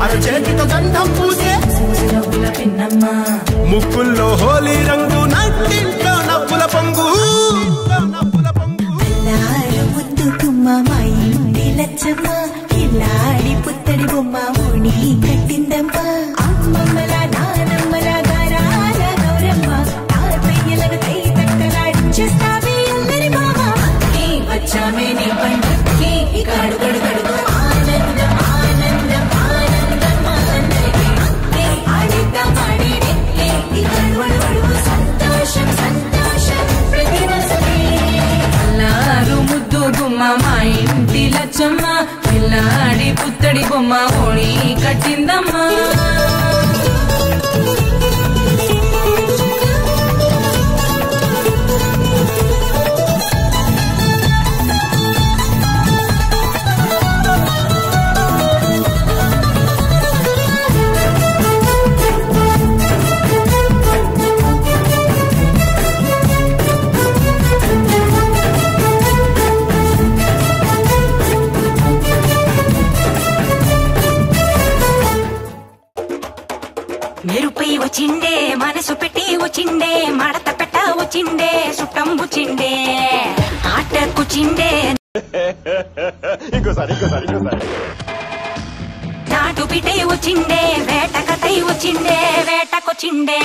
అరచేతితో గంధం పూసే సూసులవుల పిన్నమ్మ ముక్కుల్లో హోలీ రంగు నట్టింట్లో నవ్వుల పొంగు నవ్వుల పొంగు అల్లారు ముద్దు గుమ్మ మా ఇంటి లచ్చమ్మ ఇల్లాడి పుత్తడి బొమ్మ ఓణి కట్టిందమ్మ అమ్మమ్మల నానమ్మల గారాల గౌరమ్మ తాతయ్యలను కై తట్టలాడించేస్తావే అల్లరి మామ అక్కి వచ్చామే నీ పండక్కి ఇక అడుగడు గడుగు ఆనందం ఆనందం ఆనందం మా అందరికీ అక్కి ఆడిద్దాం ఆడేడెక్కి ఇక అడుగడు గడుగు సంతోషం సంతోషం ప్రతి వసతే అల్లారు ముద్దు గుమ్మ మా ఇంటి లచ్చమ్మ పిల్లాడి పుత్తడి బొమ్మ ఓణి కట్టిందమ్మా మెరుపై వచ్చిండే మనసు పెట్టి వచ్చిండే మడత పెట్ట వచ్చిండే సుట్టం వచ్చిండే ఆట కూచిండే నాటు పిటే వచ్చిండే వేట కథై వచ్చిండే వేటకొచ్చిండే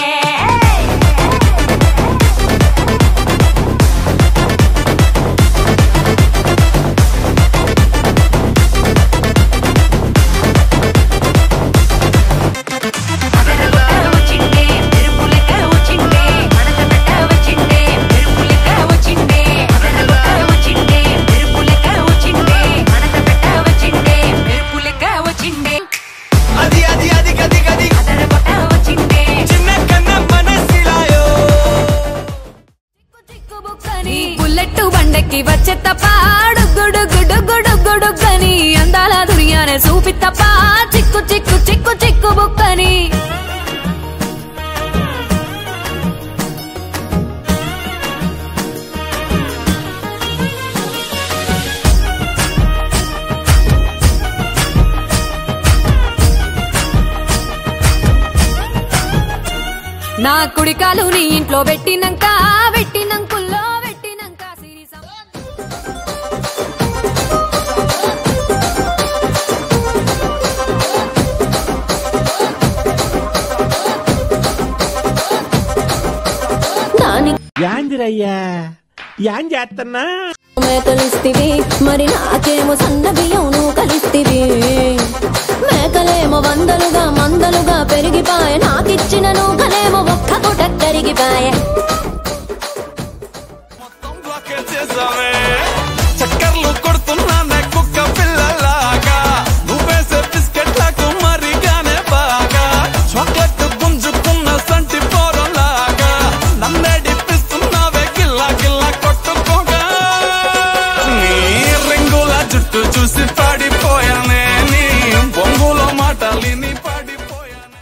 వచ్చిండే మెరుపులెక్క వచ్చిండే మడత పెట్ట వచ్చిండే మెరుపులెక్క వచ్చిండే వచ్చిండే మెరుపులెక్క వచ్చిండే మడత పెట్ట వచ్చిండే మెరుపులెక్క వచ్చిండే అది అది అది గది గది అదరగొట్ట వచ్చిండే చిన్న కన్న మనసిలాయో నీ బుల్లెట్ బండకి వచ్చే తప్ప డుగ్గుడు గుడు గుడు గని అందాల దునియానే చూపి తప్ప చిక్కు చిక్కు చిక్కు చిక్కు బుక్కని నా కుడికాలు నీ ఇంట్లో పెట్టినంక పెట్టినంకుల్లో పెట్టినంక సిరి సం- దాని యాందిరయ్యా యాన్ చేస్తున్నా మేకలిస్తివి మరి నాకేమో సన్న బియ్యం నువ్వు కలిస్తివి మేకలేమో వందలుగా మందలుగా పెరిగిపాయ నాకిచ్చిన నూకలేమో ఒక్క పూట కరిగిపాయ చక్కర్లు కొడుతున్నానే కుక్క పిల్లలాగా నువ్వేసే బిస్కెట్లకు మరిగానే బాగా చాక్లెట్ గుంజుకున్న సంటి పోరలాగా నన్నే డిప్పిస్తున్నావే గిల్లా గిల్లా కొట్టుకోగా నీ రింగుల జుట్టు చూసి పడిపోయానే నీ బొంగులో మాటలిని పడిపోయానే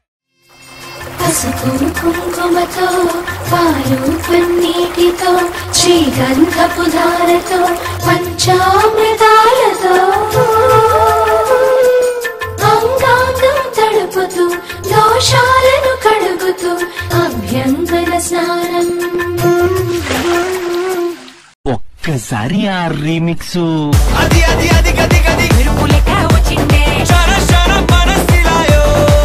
పసుపు కుంకుమతో పాలు పన్నీటితో శ్రీగంధపు ధారతో పంచామృతాలతో అంగాంగం తడుపుతూ దోషాలను కడుగుతూ అభ్యంగన స్నానం ఒక్కసారి ఆ రీమిక్స్ అది అది అది గది గది మెరుపులెక్క వచ్చిండే శర శర మనసిలాయో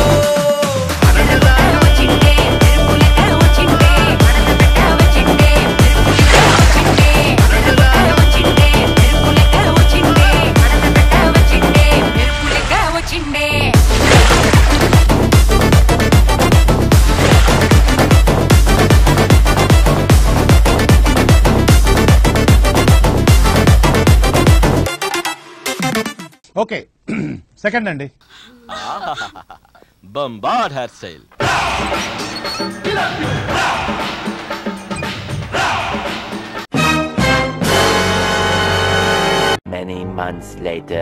వచ్చిండే మెరుపులెక్క వచ్చిండే మడత పెట్ట వచ్చిండే మెరుపులెక్క వచ్చిండే వచ్చిండే మెరుపులెక్క వచ్చిండే మడత పెట్ట వచ్చిండే మెరుపులెక్క వచ్చిండే ఓకే సెకండ్ అండి bomber hair style Many months later.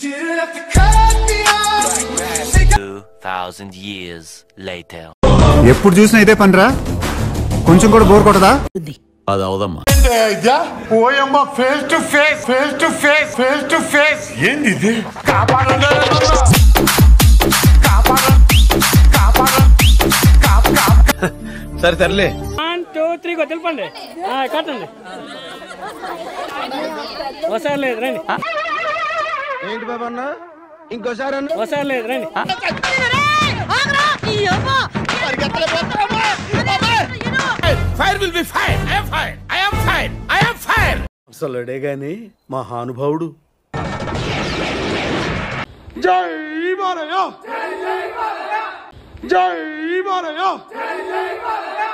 Two thousand years later. ఎప్పుడు చూసినా ఇదే పనిరా కొంచెం కూడా బోర్ కొట్టదా అది అవదమ్మా ఓయమ్మ face to face face to face face to face ఏంది ఇది సరే సర్లే వన్ టూ త్రీ వదిలిపండి కట్టండి ఒకసారి లేదు రండి ఏంటి బాబా అన్న ఇంకోసారి అన్న ఒకసారి లేదు రండి fire will be fire I'm fire I'm fire I'm fire అసలుడే గాని మహానుభావుడు జై మారయ్య జై మారయ్య